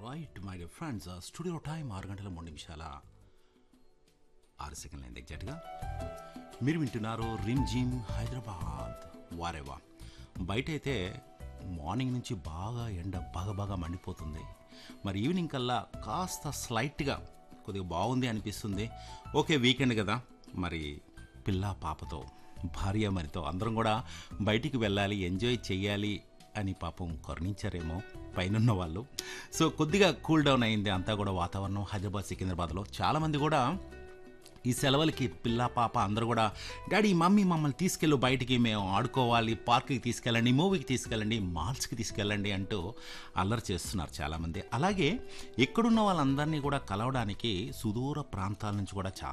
right my dear friends studio time ఆరు గంటల మూడు నిమిషాల ఆరు సెకండ్లు అయింది ఎగ్జాక్ట్గా మీరు వింటున్నారు రిమ్ జిమ్ హైదరాబాద్ వారేవా బయట అయితే మార్నింగ్ నుంచి బాగా ఎండ బాగా బాగా మండిపోతుంది మరి ఈవినింగ్ కల్లా కాస్త స్లైట్గా కొద్దిగా బాగుంది అనిపిస్తుంది ఓకే వీకెండ్ కదా మరి పిల్ల పాపతో భార్య మరితో అందరం కూడా బయటికి వెళ్ళాలి ఎంజాయ్ చేయాలి అని పాపం కరుణించారేమో పైనున్న వాళ్ళు సో కొద్దిగా కూల్ డౌన్ అయింది అంతా కూడా వాతావరణం హైదరాబాద్ సికింద్రాబాద్లో చాలామంది కూడా ఈ సెలవులకి పిల్ల పాప అందరూ కూడా డాడీ మమ్మీ మమ్మల్ని తీసుకెళ్ళు బయటికి మేము ఆడుకోవాలి పార్క్కి తీసుకెళ్ళండి మూవీకి తీసుకెళ్ళండి మాల్స్కి తీసుకెళ్ళండి అంటూ అల్లరి చేస్తున్నారు చాలామంది అలాగే ఎక్కడున్న వాళ్ళందరినీ కూడా కలవడానికి సుదూర ప్రాంతాల నుంచి కూడా చాలా